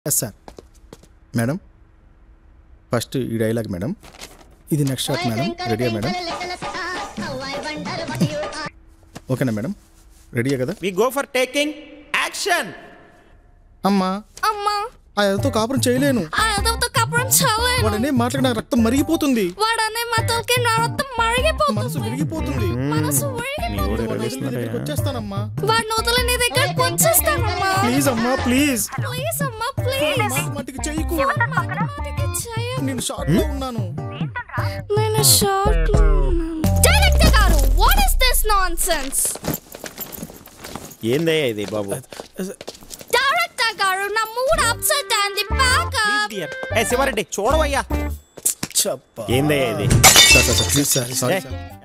yes sir madam first ఈ dialogue madam ఇది next shot madam రెడీయా మేడం ఓకేనా మేడం రెడీయా కదా we go for taking action అమ్మా అమ్మా ఆ ఎదతో కాపురం చేయలేను ఆ ఎదవతో కపడం చాలేను వాడనే మాట్లాడిన రక్తం మరిగిపోతుంది వాడనే మాటలకి నా రక్తం మరిగిపోతుంది మనసు విరిగిపోతుంది మనసు విరిగిపోతుంది వాడి వదిలి నీ దగ్గరికి వచ్చేస్తానమ్మా వాడిని వదిలి నీ దగ్గరకు వచ్చేస్తానమ్మా ప్లీజ్ అమ్మా ప్లీజ్ ప్లీజ్ అమ్మా ప్లీజ్ మాటికి చెయ్యకు మాటికి చెయ్య నేను షార్ట్ లో ఉన్నాను నేను షార్ట్ లో ఉన్నాను డైరెక్టర్ గారు వాట్ ఇస్ దిస్ నాన్సెన్స్ ఏందయ్యా ఇది బాబు డైరెక్టర్ గారు నా మూడ్ అప్సెట్ అయింది బ్యాకప్ ఏ శివారెడ్డి చూడవయ్యా చెప్పా ఏందయ్యా ఇది sir sir please sir sorry ఏ, సార్